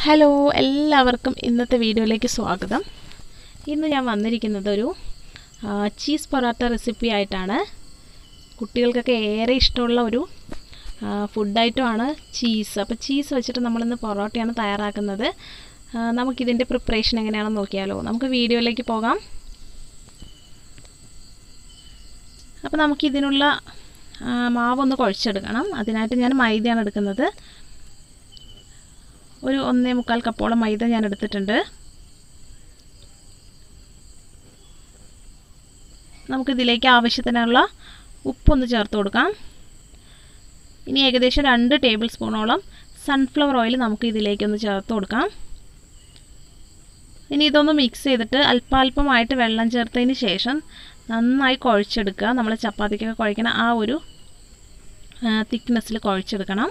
hello എല്ലാവർക്കും ഇന്നത്തെ വീഡിയോയിലേക്ക് സ്വാഗതം ഇന്ന് ഞാൻ വന്നിരിക്കുന്നത് ഒരു ആ, ചീസ് പൊറാട്ട റെസിപ്പി ആയിട്ടാണ് കുട്ടികൾക്കൊക്കെ ഏറെ ഇഷ്ടമുള്ള ഒരു ആ, ഫുഡ് ഐറ്റമാണ് ചീസ് അപ്പോൾ ചീസ് വെച്ചിട്ട് നമ്മളിന്ന് പൊറോട്ടയാണ് തയ്യാറാക്കുന്നത് ആ, നമുക്കിതിൻ്റെ പ്രിപ്പറേഷൻ എങ്ങനെയാണെന്ന് നോക്കിയാലോ നമുക്ക് വീഡിയോയിലേക്ക് പോകാം അപ്പോൾ നമുക്കിതിനുള്ള ആ, മാവൊന്ന് കുഴച്ചെടുക്കണം അതിനായിട്ട് ഞാൻ മൈദയാണ് എടുക്കുന്നത് ഒരു ഒന്നേ മുക്കാൽ കപ്പോളം മൈദ ഞാൻ എടുത്തിട്ടുണ്ട് നമുക്കിതിലേക്ക് ആവശ്യത്തിനുള്ള ഉപ്പൊന്ന് ചേർത്ത് കൊടുക്കാം ഇനി ഏകദേശം രണ്ട് ടേബിൾ സ്പൂണോളം സൺഫ്ലവർ ഓയിൽ നമുക്ക് ഇതിലേക്കൊന്ന് ചേർത്ത് കൊടുക്കാം ഇനി ഇതൊന്ന് മിക്സ് ചെയ്തിട്ട് അല്പാൽപമായിട്ട് വെള്ളം ചേർത്തതിന് ശേഷം നന്നായി കുഴച്ചെടുക്കുക നമ്മൾ ചപ്പാത്തിക്കൊക്കെ കുഴക്കുന്ന ആ ഒരു തിക്നെസ്സിൽ കുഴച്ചെടുക്കണം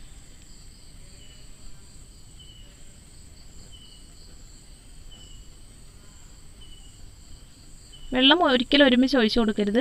വെള്ളം ഒരിക്കലും ഒരുമിച്ച് ഒഴിച്ചു കൊടുക്കരുത്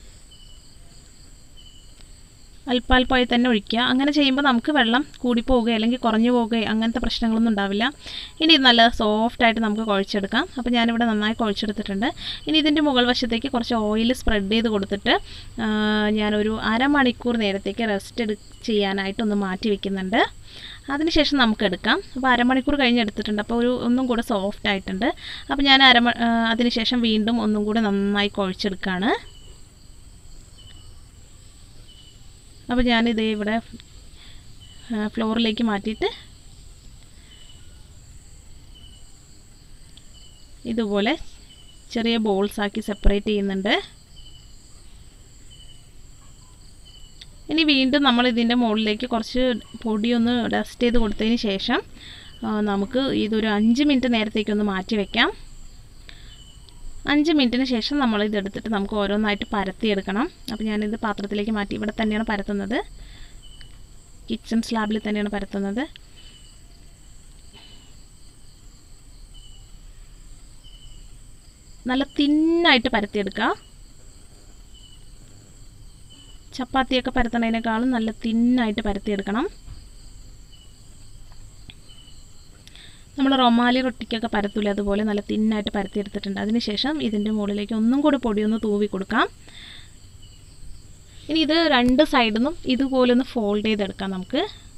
അല്പാൽപ്പായി തന്നെ ഒഴിക്കുക അങ്ങനെ ചെയ്യുമ്പോൾ നമുക്ക് വെള്ളം കൂടിപ്പോവുകയോ അല്ലെങ്കിൽ കുറഞ്ഞു പോവുകയോ അങ്ങനത്തെ പ്രശ്നങ്ങളൊന്നും ഉണ്ടാവില്ല ഇനി ഇത് നല്ല സോഫ്റ്റായിട്ട് നമുക്ക് കുഴച്ചെടുക്കാം അപ്പോൾ ഞാനിവിടെ നന്നായി കുഴച്ചെടുത്തിട്ടുണ്ട് ഇനി ഇതിൻ്റെ മുകൾ വശത്തേക്ക് കുറച്ച് ഓയിൽ സ്പ്രെഡ് ചെയ്ത് കൊടുത്തിട്ട് ആ, ഞാനൊരു അരമണിക്കൂർ നേരത്തേക്ക് റെസ്റ്റ് എടു ചെയ്യാനായിട്ടൊന്ന് മാറ്റി വെക്കുന്നുണ്ട് അതിനുശേഷം നമുക്ക് എടുക്കാം അപ്പോൾ അരമണിക്കൂർ കഴിഞ്ഞ് എടുത്തിട്ടുണ്ട് അപ്പോൾ ഒരു ഒന്നും കൂടെ സോഫ്റ്റ് ആയിട്ടുണ്ട് അപ്പോൾ ഞാൻ അരമ ആ, അതിനുശേഷം വീണ്ടും ഒന്നും കൂടെ നന്നായി കുഴച്ചെടുക്കുകയാണ് അപ്പോൾ ഞാനിത് ഇവിടെ ആ, ഫ്ലോറിലേക്ക് മാറ്റിയിട്ട് ഇതുപോലെ ചെറിയ ബോൾസ് ആക്കി സെപ്പറേറ്റ് ചെയ്യുന്നുണ്ട് ഇനി വീണ്ടും നമ്മൾ ഇതിൻ്റെ മുകളിലേക്ക് കുറച്ച് പൊടിയൊന്ന് ഡസ്റ്റ് ചെയ്ത് കൊടുത്തതിന് ശേഷം ആ, നമുക്ക് ഇതൊരു അഞ്ച് മിനിറ്റ് നേരത്തേക്കൊന്ന് മാറ്റി വെക്കാം അഞ്ച് മിനിറ്റിന് ശേഷം നമ്മൾ ഇതെടുത്തിട്ട് നമുക്ക് ഓരോന്നായിട്ട് പരത്തിയെടുക്കണം അപ്പോൾ ഞാനിത് പാത്രത്തിലേക്ക് മാറ്റി ഇവിടെ തന്നെയാണ് പരത്തുന്നത് കിച്ചൺ സ്ലാബിൽ തന്നെയാണ് പരത്തുന്നത് നല്ല തിന്നായിട്ട് പരത്തിയെടുക്കുക ചപ്പാത്തിയൊക്കെ പരത്തണതിനേക്കാളും നല്ല തിന്നായിട്ട് പരത്തിയെടുക്കണം നമ്മൾ റൊമാലി റൊട്ടിക്കൊക്കെ പരത്തൂല അതുപോലെ നല്ല തിന്നായിട്ട് പരത്തിയെടുത്തിട്ടുണ്ട് അതിനുശേഷം ഇതിൻ്റെ മുകളിലേക്ക് ഒന്നും കൂടി പൊടിയൊന്ന് തൂവി കൊടുക്കാം ഇനി ഇത് രണ്ട് സൈഡിൽ നിന്നും ഇതുപോലെ ഒന്ന് ഫോൾഡ് ചെയ്തെടുക്കാം നമുക്ക്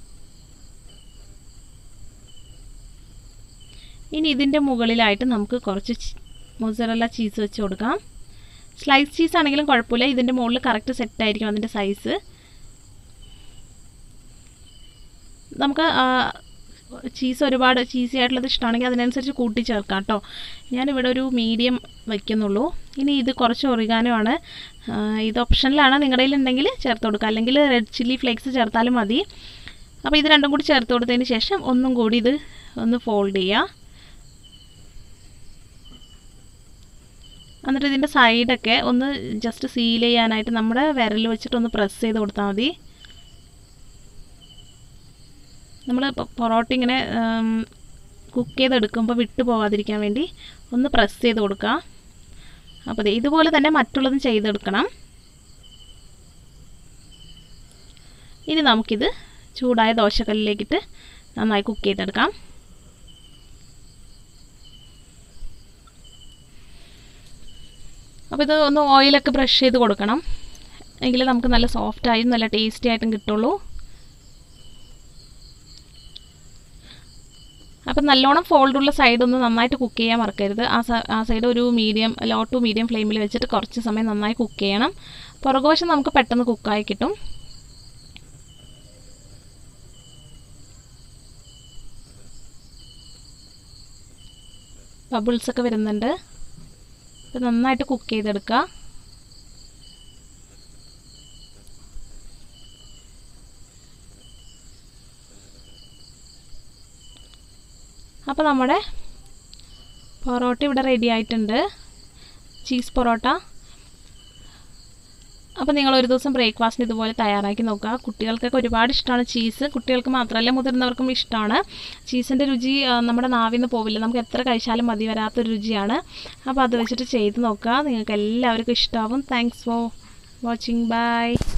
ഇനി ഇതിൻ്റെ മുകളിലായിട്ട് നമുക്ക് കുറച്ച് മൊസറല്ല ചീസ് വെച്ച് കൊടുക്കാം സ്ലൈസ് ചീസ് ആണെങ്കിലും കുഴപ്പമില്ല ഇതിൻ്റെ മുകളിൽ കറക്റ്റ് സെറ്റ് ആയിരിക്കും അതിൻ്റെ സൈസ് നമുക്ക് ചീസ് ഒരുപാട് ചീസി ആയിട്ടുള്ളത് ഇഷ്ടമാണെങ്കിൽ അതിനനുസരിച്ച് കൂട്ടി ചേർക്കാം കേട്ടോ ഞാനിവിടെ ഒരു മീഡിയം വയ്ക്കുന്നുള്ളൂ ഇനി ഇത് കുറച്ച് ഒറിഗാനോ ആണ് ഇത് ഓപ്ഷനിലാണ് നിങ്ങളുടെ കയ്യിലുണ്ടെങ്കിൽ ചേർത്ത് കൊടുക്കുക അല്ലെങ്കിൽ റെഡ് ചില്ലി ഫ്ലേക്സ് ചേർത്താലും മതി അപ്പോൾ ഇത് രണ്ടും കൂടി ചേർത്ത് കൊടുത്തതിന് ശേഷം ഒന്നും കൂടി ഇത് ഒന്ന് ഫോൾഡ് ചെയ്യുക എന്നിട്ട് ഇതിൻ്റെ സൈഡൊക്കെ ഒന്ന് ജസ്റ്റ് സീൽ ചെയ്യാനായിട്ട് നമ്മുടെ വിരൽ വെച്ചിട്ടൊന്ന് പ്രസ് ചെയ്ത് കൊടുത്താൽ മതി നമ്മൾ പൊറോട്ട ഇങ്ങനെ കുക്ക് ചെയ്തെടുക്കുമ്പോൾ വിട്ടു പോകാതിരിക്കാൻ വേണ്ടി ഒന്ന് പ്രസ് ചെയ്ത് കൊടുക്കുക അപ്പോൾ ദേ ഇതുപോലെ തന്നെ മറ്റുള്ളതും ചെയ്തെടുക്കണം ഇനി നമുക്കിത് ചൂടായ ദോശക്കല്ലിലേക്കിട്ട് നന്നായി കുക്ക് ചെയ്തെടുക്കാം അപ്പോൾ ഇത് ഒന്ന് ഓയിലൊക്കെ ബ്രഷ് ചെയ്ത് കൊടുക്കണം എങ്കിൽ നമുക്ക് നല്ല സോഫ്റ്റായും നല്ല ടേസ്റ്റി ആയിട്ടും കിട്ടുള്ളൂ അപ്പം നല്ലോണം ഫോൾഡുള്ള സൈഡ് ഒന്ന് നന്നായിട്ട് കുക്ക് ചെയ്യാൻ മറക്കരുത് ആ ആ സൈഡ് ഒരു മീഡിയം ലോ ടു മീഡിയം ഫ്ലെയിമിൽ വെച്ചിട്ട് കുറച്ച് സമയം നന്നായി കുക്ക് ചെയ്യണം പുറകുവശം നമുക്ക് പെട്ടെന്ന് കുക്കായി കിട്ടും ബബിൾസ് ഒക്കെ വരുന്നുണ്ട് ഇത് നന്നായിട്ട് കുക്ക് ചെയ്തെടുക്കുക അപ്പോൾ നമ്മുടെ പൊറോട്ട ഇവിടെ റെഡി ആയിട്ടുണ്ട് ചീസ് പൊറോട്ട അപ്പോൾ നിങ്ങൾ ഒരു ദിവസം ബ്രേക്ക്ഫാസ്റ്റിന് ഇതുപോലെ തയ്യാറാക്കി നോക്കുക കുട്ടികൾക്കൊക്കെ ഒരുപാട് ഇഷ്ടമാണ് ചീസ് കുട്ടികൾക്ക് മാത്രമല്ല മുതിർന്നവർക്കും ഇഷ്ടമാണ് ചീസിൻ്റെ രുചി ആ, നമ്മുടെ നാവിൽ നിന്ന് പോവില്ല നമുക്ക് എത്ര കഴിച്ചാലും മതി വരാത്തൊരു രുചിയാണ് അപ്പോൾ അത് വെച്ചിട്ട് ചെയ്ത് നോക്കുക നിങ്ങൾക്ക് എല്ലാവർക്കും ഇഷ്ടമാവും താങ്ക്സ് ഫോർ വാച്ചിങ് ബൈ